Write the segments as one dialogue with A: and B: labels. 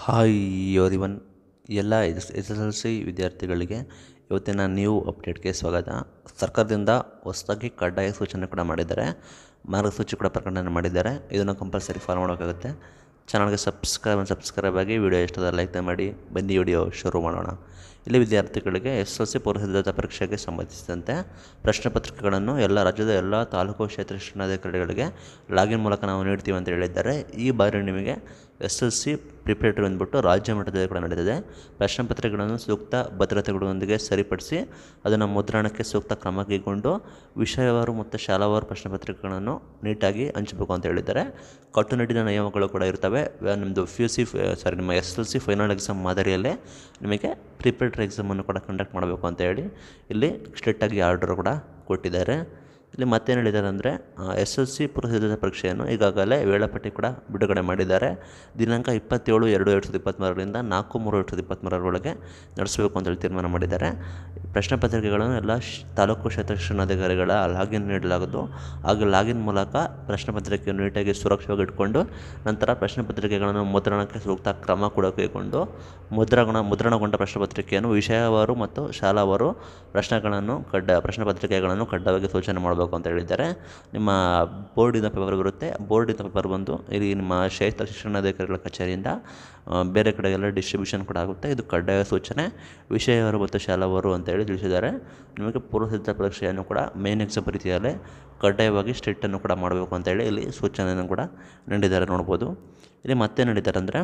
A: hi everyone ಎಲ್ಲ S S L C ವಿದ್ಯಾರ್ಥಿಗಳಿಗೆ ಇವತ್ತಿನ ನ್ಯೂ ಅಪ್ಡೇಟ್ಗೆ ಸ್ವಾಗತ ಸರ್ಕಾರದಿಂದ ಹೊಸದಾಗಿ ಕಡ್ಡಾಯ ಸೂಚನೆ ಕೂಡ ಮಾಡಿದ್ದಾರೆ ಮಾರ್ಗಸೂಚಿ ಕೂಡ ಪ್ರಕಟಣೆ ಮಾಡಿದ್ದಾರೆ ಇದನ್ನು ಕಂಪಲ್ಸರಿ ಫಾಲೋ ಮಾಡೋಕ್ಕಾಗುತ್ತೆ ಚಾನಲ್ಗೆ ಸಬ್ಸ್ಕ್ರೈಬ್ ಸಬ್ಸ್ಕ್ರೈಬ್ ಆಗಿ ವಿಡಿಯೋ ಇಷ್ಟದ ಲೈಕ್ ಮಾಡಿ ಬನ್ನಿ ವಿಡಿಯೋ ಶುರು ಮಾಡೋಣ ಇಲ್ಲಿ ವಿದ್ಯಾರ್ಥಿಗಳಿಗೆ ಎಸ್ ಎಲ್ ಸಿ ಪೂರ್ವ ಸಿದ್ಧತಾ ಪರೀಕ್ಷೆಗೆ ಸಂಬಂಧಿಸಿದಂತೆ ಪ್ರಶ್ನೆ ಪತ್ರಿಕೆಗಳನ್ನು ಎಲ್ಲ ರಾಜ್ಯದ ಎಲ್ಲ ತಾಲೂಕು ಕ್ಷೇತ್ರ ಶಿಕ್ಷಣಾಧಿಕಾರಿಗಳಿಗೆ ಲಾಗಿನ್ ಮೂಲಕ ನಾವು ನೀಡ್ತೀವಿ ಅಂತ ಹೇಳಿದ್ದಾರೆ ಈ ಬಾರಿ ನಿಮಗೆ ಎಸ್ ಎಲ್ ಸಿ ಪ್ರಿಪೇರ್ಟರಿ ಅಂದ್ಬಿಟ್ಟು ರಾಜ್ಯ ಮಟ್ಟದಲ್ಲಿ ಕೂಡ ನಡೆದಿದೆ ಪ್ರಶ್ನೆ ಪತ್ರಿಕೆಗಳನ್ನು ಸೂಕ್ತ ಭದ್ರತೆಗಳೊಂದಿಗೆ ಸರಿಪಡಿಸಿ ಅದನ್ನು ಮುದ್ರಣಕ್ಕೆ ಸೂಕ್ತ ಕ್ರಮ ಕೈಗೊಂಡು ವಿಷಯವಾರು ಮತ್ತು ಶಾಲಾವಾರು ಪ್ರಶ್ನೆ ಪತ್ರಿಕೆಗಳನ್ನು ನೀಟಾಗಿ ಹಂಚಬೇಕು ಅಂತ ಹೇಳಿದ್ದಾರೆ ಕಟ್ಟುನಿಟ್ಟಿನ ನಿಯಮಗಳು ಕೂಡ ಇರ್ತವೆ ವ್ಯ- ನಿಮ್ಮದು ಪಿ ಯು ಸಿ ಸಾರಿ ನಿಮ್ಮ S L C final exam ಮಾದರಿಯಲ್ಲೇ ನಿಮಗೆ ಪ್ರಿಪೇರ್ಟರಿ ಎಕ್ಸಾಮನ್ನು ಕೂಡ ಕಂಡಕ್ಟ್ ಮಾಡಬೇಕು ಅಂತ ಹೇಳಿ ಇಲ್ಲಿ ಸ್ಟ್ರಿಕ್ಟಾಗಿ ಆರ್ಡರ್ ಕೂಡ ಕೊಟ್ಟಿದ್ದಾರೆ ಇಲ್ಲಿ ಮತ್ತೇನು ಹೇಳಿದ್ದಾರೆ ಅಂದರೆ ಎಸ್ ಎಲ್ ಸಿ ಪೂರ್ವ ಸಿದ್ಧತಾ ಪರೀಕ್ಷೆಯನ್ನು ಈಗಾಗಲೇ ವೇಳಾಪಟ್ಟಿ ಕೂಡ ಬಿಡುಗಡೆ ಮಾಡಿದ್ದಾರೆ ದಿನಾಂಕ ಇಪ್ಪತ್ತೇಳು ಎರಡು ಎರಡು ಸಾವಿರದ ಇಪ್ಪತ್ತ್ಮೂರರಿಂದ ನಾಲ್ಕು ಮೂರು ಎರಡು ಸಾವಿರದ ಇಪ್ಪತ್ತ್ಮೂರರೊಳಗೆ ನಡೆಸಬೇಕು ಅಂತೇಳಿ ತೀರ್ಮಾನ ಮಾಡಿದ್ದಾರೆ ಪ್ರಶ್ನೆ ಪತ್ರಿಕೆಗಳನ್ನು ಎಲ್ಲ ಶ್ ತಾಲೂಕು ಕ್ಷೇತ್ರ ಶಿಕ್ಷಣಾಧಿಕಾರಿಗಳ ಲಾಗಿನ್ ನೀಡಲಾಗುವುದು ಹಾಗೆ ಲಾಗಿನ್ ಮೂಲಕ ಪ್ರಶ್ನೆ ಪತ್ರಿಕೆಯನ್ನು ನೀಟಾಗಿ ಸುರಕ್ಷವಾಗಿ ಇಟ್ಕೊಂಡು ನಂತರ ಪ್ರಶ್ನೆ ಪತ್ರಿಕೆಗಳನ್ನು ಮುದ್ರಣಕ್ಕೆ ಸೂಕ್ತ ಕ್ರಮ ಕೂಡ ಕೈಗೊಂಡು ಮುದ್ರಣ ಮುದ್ರಣಗೊಂಡ ಪ್ರಶ್ನೆ ಪತ್ರಿಕೆಯನ್ನು ವಿಷಯವಾರು ಮತ್ತು ಶಾಲಾವಾರು ಪ್ರಶ್ನೆಗಳನ್ನು ಕಡ್ಡ ಪ್ರಶ್ನೆ ಪತ್ರಿಕೆಗಳನ್ನು ಕಡ್ಡಾಯವಾಗಿ ಸೂಚನೆ ಮಾಡಬೇಕು ಅಂತ ಹೇಳಿದ್ದಾರೆ ನಿಮ್ಮ ಬೋರ್ಡಿನ ಪೇಪರ್ ಬರುತ್ತೆ ಬೋರ್ಡಿನ ಪೇಪರ್ ಬಂದು ಇಲ್ಲಿ ನಿಮ್ಮ ಕ್ಷೇತ್ರ ಶಿಕ್ಷಣಾಧಿಕಾರಿಗಳ ಕಚೇರಿಯಿಂದ ಆ, ಬೇರೆ ಕಡೆಗೆಲ್ಲ ಡಿಸ್ಟ್ರಿಬ್ಯೂಷನ್ ಕೂಡ ಆಗುತ್ತೆ ಇದು ಕಡ್ಡಾಯ ಸೂಚನೆ ವಿಷಯವಾರು ಮತ್ತು ಶಾಲಾವಾರು ಅಂತೇಳಿ ತಿಳಿಸಿದ್ದಾರೆ ನಿಮಗೆ ಪೂರ್ವ ಸಿದ್ಧತಾ ಪರೀಕ್ಷೆಯನ್ನು ಕೂಡ ಮೇನ್ ಎಕ್ಸಾಮ್ ರೀತಿಯಲ್ಲೇ ಕಡ್ಡಾಯವಾಗಿ ಸ್ಟ್ರಿಕ್ಟನ್ನು ಕೂಡ ಮಾಡಬೇಕು ಅಂತೇಳಿ ಇಲ್ಲಿ ಸೂಚನೆಯನ್ನು ಕೂಡ ನೀಡಿದ್ದಾರೆ ನೋಡ್ಬೋದು ಇಲ್ಲಿ ಮತ್ತೆ ನಡೀತಾರೆ ಅಂದರೆ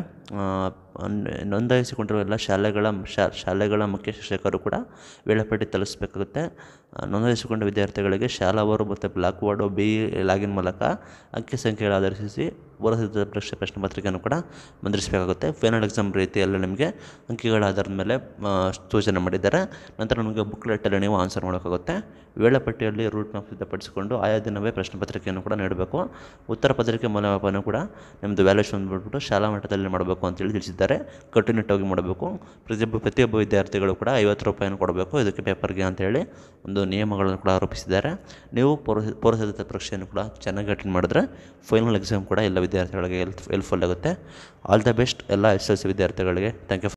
A: ನೋಂದಾಯಿಸಿಕೊಂಡಿರುವ ಎಲ್ಲ ಶಾಲೆಗಳ ಶಾ- ಶಾಲೆಗಳ ಮುಖ್ಯ ಶಿಕ್ಷಕರು ಕೂಡ ವೇಳಾಪಟ್ಟಿ ತಲುಪಿಸಬೇಕಾಗುತ್ತೆ ಆ, ನೋಂದಾಯಿಸಿಕೊಂಡ ವಿದ್ಯಾರ್ಥಿಗಳಿಗೆ ಶಾಲಾವಾರು ಮತ್ತು ಬ್ಲಾಕ್ ವಾರ್ಡು ಬಿ ಲಾಗಿನ್ ಮೂಲಕ ಅಂಕಿ ಸಂಖ್ಯೆಗಳ ಆಧರಿಸಿ ಪೂರ್ವಸಿದ್ಧ ಪರೀಕ್ಷೆ ಪ್ರಶ್ನೆ ಪತ್ರಿಕೆಯನ್ನು ಕೂಡ ಮುದ್ರಿಸಬೇಕಾಗುತ್ತೆ ಫೈನಲ್ ಎಕ್ಸಾಮ್ ರೀತಿಯಲ್ಲಿ ನಿಮಗೆ ಅಂಕಿಗಳ ಆಧಾರದ ಮೇಲೆ ಆ, ಸೂಚನೆ ಮಾಡಿದ್ದಾರೆ ನಂತರ ನಿಮಗೆ ಬುಕ್ಲೆಟಲ್ಲಿ ನೀವು ಆನ್ಸರ್ ಮಾಡೋಕ್ಕಾಗುತ್ತೆ ವೇಳಾಪಟ್ಟಿಯಲ್ಲಿ ರೂಟ್ ಮ್ಯಾಪ್ ಸಿದ್ಧಪಡಿಸಿಕೊಂಡು ಆಯಾ ದಿನವೇ ಪ್ರಶ್ನೆ ಪತ್ರಿಕೆಯನ್ನು ಕೂಡ ನೀಡಬೇಕು ಉತ್ತರ ಪತ್ರಿಕೆ ಮೌಲ್ಯಮಾಪನ ಕೂಡ ನಿಮ್ಮದು ವ್ಯಾಲ್ಯೂಷನ್ ಬಿಟ್ಬಿಟ್ಟು ಶಾಲಾ ಮಟ್ಟದಲ್ಲಿ ಮಾಡಬೇಕು ಅಂತೇಳಿ ತಿಳಿಸಿದ್ದಾರೆ ಕಟ್ಟುನಿಟ್ಟಾಗಿ ಮಾಡಬೇಕು ಪ್ರತಿಯೊಬ್ಬ ಪ್ರತಿಯೊಬ್ಬ ವಿದ್ಯಾರ್ಥಿಗಳು ಕೂಡ ಐವತ್ತು ರೂಪಾಯಿಯನ್ನು ಕೊಡಬೇಕು ಇದಕ್ಕೆ ಪೇಪರ್ಗೆ ಅಂತೇಳಿ ಒಂದು ನಿಯಮಗಳನ್ನು ಕೂಡ ಆರೋಪಿಸಿದ್ದಾರೆ ನೀವು ಪೂರ್ವ ಪೂರ್ವ ಸಿದ್ಧತಾ ಪರೀಕ್ಷೆಯನ್ನು ಕೂಡ ಚೆನ್ನಾಗಿ ಅಟೆಂಡ್ ಮಾಡಿದ್ರೆ ಫೈನಲ್ ಎಕ್ಸಾಮ್ ಕೂಡ ಎಲ್ಲ ವಿದ್ಯಾರ್ಥಿಗಳಿಗೆ ಹೆಲ್ಪ್ ಹೆಲ್ಪ್ಫುಲ್ ಆಗುತ್ತೆ ಆಲ್ ದ ಬೆಸ್ಟ್ ಎಲ್ಲ ಎಸ್ ಎಲ್ ಸಿ ವಿದ್ಯಾರ್ಥಿಗಳಿಗೆ ಥ್ಯಾಂಕ್ ಯು